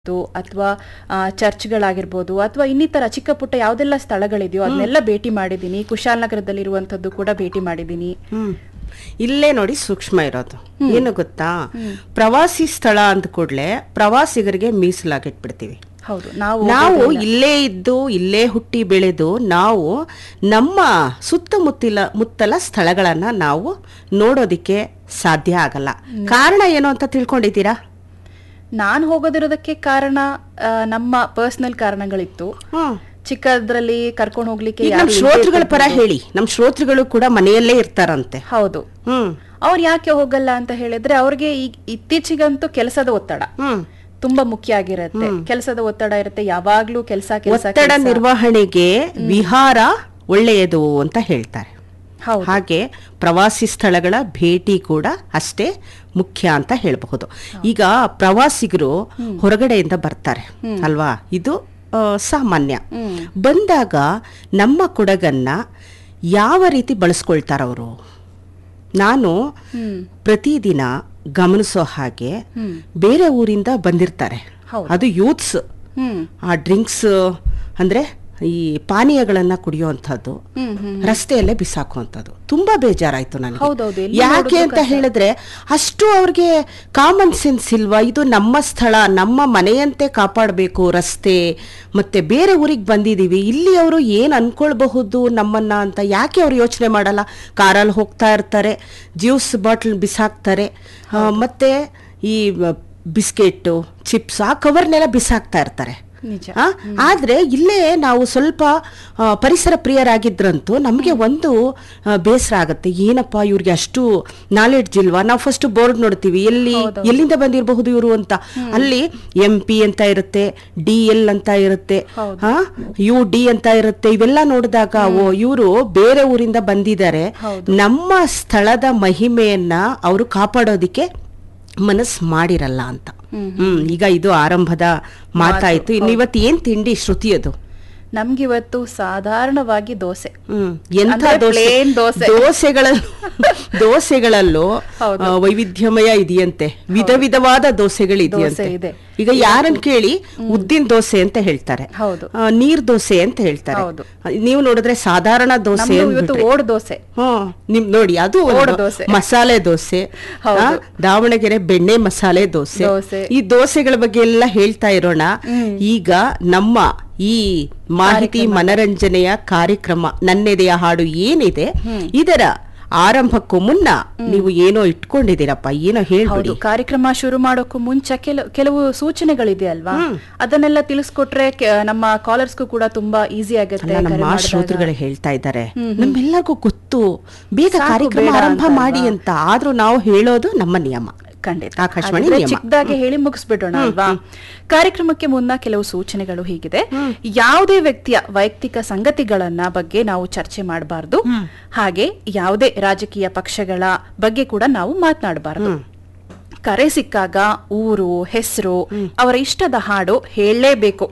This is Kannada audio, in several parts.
ಅಥವಾ ಚರ್ಚ್ಗಳಾಗಿರ್ಬೋದು ಅಥವಾ ಇನ್ನಿತರ ಚಿಕ್ಕ ಪುಟ್ಟ ಯಾವ್ದೆಲ್ಲ ಸ್ಥಳಗಳಿದೆಯೋ ಅದನ್ನೆಲ್ಲ ಭೇಟಿ ಮಾಡಿದ್ದೀನಿ ಕುಶಾಲನಗರದಲ್ಲಿರುವಂತದ್ದು ಕೂಡ ಭೇಟಿ ಮಾಡಿದ್ದೀನಿ ಹ್ಮ್ ಇಲ್ಲೇ ನೋಡಿ ಸೂಕ್ಷ್ಮ ಇರೋದು ಏನು ಗೊತ್ತಾ ಪ್ರವಾಸಿ ಸ್ಥಳ ಅಂದ ಕೂಡಲೇ ಪ್ರವಾಸಿಗರಿಗೆ ಮೀಸಲಾಗಿಟ್ಬಿಡ್ತೀವಿ ಹೌದು ನಾವು ನಾವು ಇಲ್ಲೇ ಇದ್ದು ಇಲ್ಲೇ ಹುಟ್ಟಿ ಬೆಳೆದು ನಾವು ನಮ್ಮ ಸುತ್ತಮುತ್ತಲ ಮುತ್ತಲ ಸ್ಥಳಗಳನ್ನ ನಾವು ನೋಡೋದಿಕ್ಕೆ ಸಾಧ್ಯ ಆಗಲ್ಲ ಕಾರಣ ಏನು ಅಂತ ತಿಳ್ಕೊಂಡಿದ್ದೀರಾ ನಾನು ಹೋಗೋದಿರೋದಕ್ಕೆ ಕಾರಣ ಆ, ನಮ್ಮ ಪರ್ಸನಲ್ ಕಾರಣಗಳಿತ್ತು ಹ್ಮ್ ಚಿಕ್ಕದ್ರಲ್ಲಿ ಕರ್ಕೊಂಡು ಹೋಗ್ಲಿಕ್ಕೆ ಈಗ ಯಾರು ನಮ್ ಇಲ್ದೇ ಶ್ರೋತೃಗಳ ಪರ ಇರ್ತಿದ್ರು. ಹೇಳಿ ನಮ್ ಶ್ರೋತೃಗಳು ಕೂಡ ಮನೆಯಲ್ಲೇ ಇರ್ತಾರಂತೆ ಹೌದು ಹ್ಮ್ ಅವ್ರು ಯಾಕೆ ಹೋಗಲ್ಲ ಅಂತ ಹೇಳಿದ್ರೆ ಅವ್ರಿಗೆ ಈಗ ಇತ್ತೀಚಿಗಂತೂ ಕೆಲಸದ ಒತ್ತಡ ಹ್ಮ್ ತುಂಬಾ ಮುಖ್ಯ ಆಗಿರುತ್ತೆ ಕೆಲಸದ ಒತ್ತಡ ಇರುತ್ತೆ ಯಾವಾಗ್ಲೂ ಕೆಲಸ ಕೆಲಸ ಒತ್ತಡ ನಿರ್ವಹಣೆಗೆ ವಿಹಾರ ಒಳ್ಳೆಯದು ಅಂತ ಹೇಳ್ತಾರೆ ಹೌದು ಹಾಗೆ ಪ್ರವಾಸಿ ಸ್ಥಳಗಳ ಭೇಟಿ ಕೂಡ ಅಷ್ಟೇ ಮುಖ್ಯ ಅಂತ ಹೇಳಬಹುದು ಈಗ ಪ್ರವಾಸಿಗರು ಹೊರಗಡೆಯಿಂದ ಬರ್ತಾರೆ ಅಲ್ವಾ ಇದು ಆ, ಸಾಮಾನ್ಯ ಹ್ಮ್. ಬಂದಾಗ ನಮ್ಮ ಕೊಡಗನ್ನ ಯಾವ ರೀತಿ ಬಳಸ್ಕೊಳ್ತಾರ ಅವರು ನಾನು ಹ್ಮ್ ಪ್ರತಿದಿನ ಗಮನಿಸೋ ಹಾಗೆ ಹ್ಮ್ ಬೇರೆ ಊರಿಂದ ಬಂದಿರ್ತಾರೆ ಹೌದು. ಅದು ಯೂತ್ಸ್ ಹ್ಮ್ ಆ ಡ್ರಿಂಕ್ಸ್ ಅಂದ್ರೆ ಈ ಪಾನೀಯಗಳನ್ನ ಕುಡಿಯುವಂಥದ್ದು ಹ್ಮ್ ಹ್ಮ್ ರಸ್ತೆಯಲ್ಲೇ ಬಿಸಾಕುವಂಥದ್ದು ತುಂಬಾ ಬೇಜಾರಾಯ್ತು ನನಗೆ ಹೌದೌದು, ಎಲ್ಲಿ ಯಾಕೆ ನೋಡಿದ್ರು ಅಂತ ಕಸ. ಹೇಳಿದ್ರೆ ಅಷ್ಟು ಅವ್ರಿಗೆ ಕಾಮನ್ ಸೆನ್ಸ್ ಇಲ್ವಾ ಇದು ನಮ್ಮ ಸ್ಥಳ ನಮ್ಮ ಮನೆಯಂತೆ ಕಾಪಾಡಬೇಕು ರಸ್ತೆ ಮತ್ತೆ ಬೇರೆ ಊರಿಗೆ ಬಂದಿದೀವಿ ಇಲ್ಲಿ ಅವರು ಏನ್ ಅನ್ಕೊಳ್ಬಹುದು ನಮ್ಮನ್ನ ಅಂತ ಯಾಕೆ ಅವ್ರು ಯೋಚನೆ ಮಾಡಲ್ಲ ಕಾರಲ್ಲಿ ಹೋಗ್ತಾ ಇರ್ತಾರೆ ಜ್ಯೂಸ್ ಬಾಟ್ಲ್ ಬಿಸಾಕ್ತಾರೆ ಆ, ಮತ್ತೆ ಈ ಬಿಸ್ಕೆಟ್ ಚಿಪ್ಸ್ ಆ ಕವರ್ನೆಲ್ಲ ಬಿಸಾಕ್ತಾ ಇರ್ತಾರೆ ನಿಜ ಆ, ಆದ್ರೆ ಇಲ್ಲೇ ನಾವು ಸ್ವಲ್ಪ ಆ, ಪರಿಸರ ಪ್ರಿಯರಾಗಿದ್ರಂತೂ ನಮಗೆ ಒಂದು ಆ, ಬೇಸರ ಆಗತ್ತೆ ಏನಪ್ಪ ಇವ್ರಿಗೆ ಅಷ್ಟು ನಾಲೆಡ್ಜ್ ಇಲ್ವಾ ನಾವು ಫಸ್ಟ್ ಬೋರ್ಡ್ ನೋಡ್ತೀವಿ ಎಲ್ಲಿ ಎಲ್ಲಿಂದ ಬಂದಿರಬಹುದು ಇವರು ಅಂತ ಅಲ್ಲಿ ಎಂ ಪಿ ಅಂತ ಇರುತ್ತೆ ಡಿ ಎಲ್ ಅಂತ ಇರುತ್ತೆ ಹೌದು. ಯು ಡಿ ಅಂತ ಇರುತ್ತೆ ಇವೆಲ್ಲ ನೋಡಿದಾಗ ಓ ಇವರು ಬೇರೆ ಊರಿಂದ ಬಂದಿದ್ದಾರೆ ನಮ್ಮ ಸ್ಥಳದ ಮಹಿಮೆಯನ್ನ ಅವರು ಕಾಪಾಡೋದಿಕ್ಕೆ ಮನಸ್ ಮಾಡಿರಲ್ಲ ಅಂತ ಹ್ಮ್ ಈಗ ಇದು ಆರಂಭದ ಮಾತಾಯ್ತು ಇನ್ನು ಇವತ್ತು ಏನ್ ತಿಂಡಿ ಶ್ರುತಿ ಅದು ನಮ್ಗಿವತ್ತು ಸಾಧಾರಣವಾಗಿ ದೋಸೆ ಹ್ಮ್ ಎಂಥ ಅಂದ್ರೆ ದೋಸೆ plain ದೋಸೆ. ದೋಸೆಗಳಲ್ಲೂ ದೋಸೆಗಳಲ್ಲೂ ಹೌದು. ಆ, ವೈವಿಧ್ಯಮಯ ಇದೆಯಂತೆ ವಿಧ ವಿಧವಾದ ದೋಸೆಗಳಿದೆಯಂತೆ ದೋಸೆ ಇದೆ. ಈಗ ಯಾರನ್ನ ಕೇಳಿ ಉದ್ದಿನ ದೋಸೆ ಅಂತ ಹೇಳ್ತಾರೆ ಹೌದು. ಆ, ನೀರ್ ದೋಸೆ ಅಂತ ಹೇಳ್ತಾರೆ ಹೌದು. ನೀವು ನೋಡಿದ್ರೆ ಸಾಧಾರಣ ದೋಸೆ ನಮ್ದು ಇವತ್ತು ಅಂದ್ಬಿಟ್ರೆ- ಓಡ್ ದೋಸೆ ಹ್ಮ್ ನಿಮ್ ನೋಡಿ ಅದು ಒಂದು ಓಡ್ ದೋಸೆ. ಮಸಾಲೆ ದೋಸೆ ಹೌದು. ಆ, ದಾವಣಗೆರೆ ಬೆಣ್ಣೆ ಮಸಾಲೆ ದೋಸೆ ದೋಸೆ. ಈ ದೋಸೆಗಳ ಬಗ್ಗೆ ಎಲ್ಲ ಹೇಳ್ತಾ ಇರೋಣ ಈಗ ನಮ್ಮ ಈ ಮಾಹಿತಿ ಮನರಂಜನೆಯ ಕಾರ್ಯಕ್ರಮ ನನ್ನೆದೆಯ ಹಾಡು ಏನಿದೆ ಇದರ ಆರಂಭಕ್ಕೂ ಮುನ್ನ ನೀವು ಏನೋ ಇಟ್ಕೊಂಡಿದ್ದೀರಪ್ಪ ಏನೋ ಹೇಳ್ಬಿಡಿ ಹೌದು ಕಾರ್ಯಕ್ರಮ ಶುರು ಮಾಡೋಕ್ಕೂ ಮುಂಚೆ ಕೆಲವು ಕೆಲವು ಸೂಚನೆಗಳಿದೆ ಅಲ್ವಾ ಅದನ್ನೆಲ್ಲ ತಿಳಿಸ್ಕೊಟ್ರೆ ಕೆ- ನಮ್ಮ ಕಾಲರ್ಸ್ಗೂ ಕೂಡ ತುಂಬಾ ಈಸಿ ಆಗುತ್ತೆ ಅಲ್ಲ ಕರೆ ನಮ್ಮ ಮಾಡಿದಾಗ. ಶ್ರೋತೃಗಳೇ ಹೇಳ್ತಾ ಇದ್ದಾರೆ ನಮ್ಮೆಲ್ಲರಿಗೂ ಗೊತ್ತು ಬೇಗ ಸಾಕು, ಕಾರ್ಯಕ್ರಮ ಬೇಡ ಆರಂಭ ಅಂತ ಮಾಡಿ ಅಂತ ಆದ್ರೂ ನಾವು ಹೇಳೋದು ನಮ್ಮ ನಿಯಮ ಖಂಡಿತ ಆಕಾಶವಾಣಿ ಹಾಗಿದ್ರೆ ನಿಯಮ. ಚಿಕ್ಕದಾಗಿ ಹೇಳಿ ಮುಗಿಸ್ಬಿಡೋಣ ಅಲ್ವಾ ಕಾರ್ಯಕ್ರಮಕ್ಕೆ ಮುನ್ನ ಕೆಲವು ಸೂಚನೆಗಳು ಹೀಗಿದೆ ಯಾವುದೇ ವ್ಯಕ್ತಿಯ ವೈಯಕ್ತಿಕ ಸಂಗತಿಗಳನ್ನ ಬಗ್ಗೆ ನಾವು ಚರ್ಚೆ ಮಾಡಬಾರ್ದು ಹಾಗೆ ಯಾವುದೇ ರಾಜಕೀಯ ಪಕ್ಷಗಳ ಬಗ್ಗೆ ಕೂಡ ನಾವು ಮಾತನಾಡಬಾರದು ಕರೆ ಸಿಕ್ಕಾಗ ಊರು ಹೆಸರು ಅವರ ಇಷ್ಟದ ಹಾಡು ಹೇಳಲೇಬೇಕು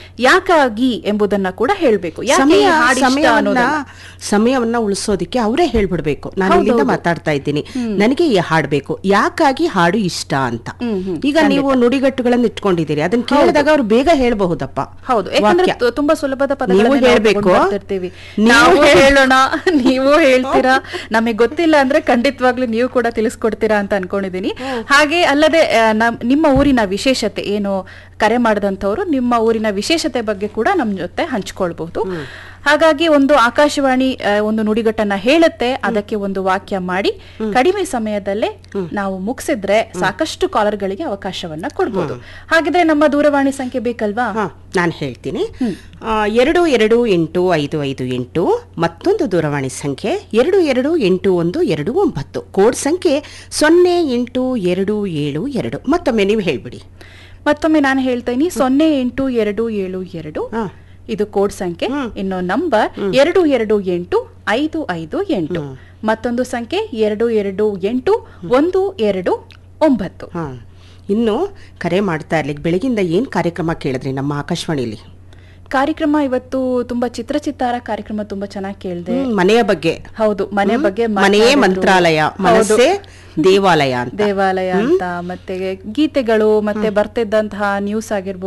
ಯಾಕಾಗಿ ಎಂಬುದನ್ನ ಕೂಡ ಹೇಳ್ಬೇಕು ಯಾಕೆ ಈ ಸಮಯ ಹಾಡು ಇಷ್ಟ ಸಮಯವನ್ನ ಅನ್ನೋದನ್ನ. ಸಮಯವನ್ನ ಉಳಿಸೋದಿಕ್ಕೆ ಅವರೇ ಹೇಳ್ಬಿಡ್ಬೇಕು ನಾನು ಇಲ್ಲಿಂದ ಮಾತಾಡ್ತಾ ಇದ್ದೀನಿ ನನಗೆ ಈ ಹಾಡು ಬೇಕು ಯಾಕಾಗಿ ಹಾಡು ಇಷ್ಟ ಅಂತ ಈಗ ನೀವು ನುಡಿಗಟ್ಟುಗಳನ್ನ ಇಟ್ಕೊಂಡಿದ್ದೀರಿ ಅದನ್ನ ಕೇಳಿದಾಗ ಅವ್ರು ಬೇಗ ಹೇಳ್ಬಹುದಪ್ಪ ಹೌದು ಯಾಕಂದ್ರೆ ವಾಕ್ಯ. ತು- ತುಂಬಾ ಸುಲಭದ ನೀವು ಪದಗಳನ್ನ ಹೇಳ್ಬೇಕು. ಹೇಳ್ಬೇಕು ನೀವು ನಾವು ಹೇಳ್- ಹೇಳೋಣ ನೀವು ಹೇಳ್ತೀರಾ ನಮಗೆ ಗೊತ್ತಿಲ್ಲ ಅಂದ್ರೆ ಖಂಡಿತವಾಗ್ಲೂ ನೀವು ಕೂಡ ತಿಳಿಸ್ಕೊಡ್ತೀರಾ ಅಂತ ಅನ್ಕೊಂಡಿದೀನಿ ಹಾಗೆ ಅಲ್ಲದೆ ಆ, ನಮ್- ನಿಮ್ಮ ಊರಿನ ವಿಶೇಷತೆ ಏನು ಕರೆ ಮಾಡಿದಂಥವ್ರು ನಿಮ್ಮ ಊರಿನ ವಿಶೇಷತೆ ಬಗ್ಗೆ ಕೂಡ ನಮ್ ಜೊತೆ ಹಂಚ್ಕೊಳ್ಬಹುದು ಹಾಗಾಗಿ ಒಂದು ಆಕಾಶವಾಣಿ ಆ, ಒಂದು ನುಡಿಗಟ್ಟನ್ನ ಹೇಳುತ್ತೆ ಅದಕ್ಕೆ ಒಂದು ವಾಕ್ಯ ಮಾಡಿ ಕಡಿಮೆ ಸಮಯದಲ್ಲೇ ನಾವು ಮುಗಿಸಿದ್ರೆ ಸಾಕಷ್ಟು ಕಾಲರ್ಗಳಿಗೆ ಅವಕಾಶವನ್ನ ಕೊಡ್ಬೋದು ಹಾಗಿದ್ರೆ ನಮ್ಮ ದೂರವಾಣಿ ಸಂಖ್ಯೆ ಬೇಕಲ್ವಾ ಹಾ ನಾನು ಹೇಳ್ತೀನಿ ಆ, ಎರಡು ಎರಡು ಎಂಟು ಐದು ಐದು ಎಂಟು ಮತ್ತೊಂದು ದೂರವಾಣಿ ಸಂಖ್ಯೆ ಎರಡು ಎರಡು ಎಂಟು ಒಂದು ಎರಡು ಒಂಬತ್ತು ಕೋಡ್ ಸಂಖ್ಯೆ ಸೊನ್ನೆ ಎಂಟು ಎರಡು ಏಳು ಎರಡು ಮತ್ತೊಮ್ಮೆ ನೀವು ಹೇಳ್ಬಿಡಿ ಮತ್ತೊಮ್ಮೆ ನಾನು ಹೇಳ್ತೇನೆ ಸೊನ್ನೆ ಎಂಟು ಎರಡು ಏಳು ಎರಡು ಹಾ ಇದು ಕೋಡ್ ಸಂಖ್ಯೆ ಇನ್ನು ನಂಬರ್ ಎರಡು ಎರಡು ಎಂಟು ಐದು ಐದು ಎಂಟು ಮತ್ತೊಂದು ಸಂಖ್ಯೆ ಎರಡು ಎರಡು ಎಂಟು ಒಂದು ಎರಡು ಒಂಬತ್ತು ಹಾ ಇನ್ನು ಕರೆ ಮಾಡ್ತಾ ಇರ್ಲಿ ಬೆಳಗಿಂದ ಏನ್ ಕಾರ್ಯಕ್ರಮ ಕೇಳಿದ್ರಿ ನಮ್ಮ ಆಕಾಶವಾಣಿಲಿ ಕಾರ್ಯಕ್ರಮ ಇವತ್ತು ತುಂಬಾ ಚಿತ್ರಚಿತ್ತಾರ ಕಾರ್ಯಕ್ರಮ ತುಂಬಾ ಚೆನ್ನಾಗಿ ಕೇಳಿದೆ ಹ್ಮ್, ಮನೆಯ ಬಗ್ಗೆ ಹೌದು ಮನೆ ಬಗ್ಗೆ ಮನೆಯೇ ಮಾತಾಡಿದ್ರು. ಮಂತ್ರಾಲಯ ಹೌದು. ಮನಸ್ಸೇ ದೇವಾಲಯ ಅಂತ ದೇವಾಲಯ ಅಂತ ಮತ್ತೆ ಗೀತೆಗಳು ಮತ್ತೆ ಬರ್ತಿದ್ದಂತಹ ನ್ಯೂಸ್ ಆಗಿರ್ಬೋದು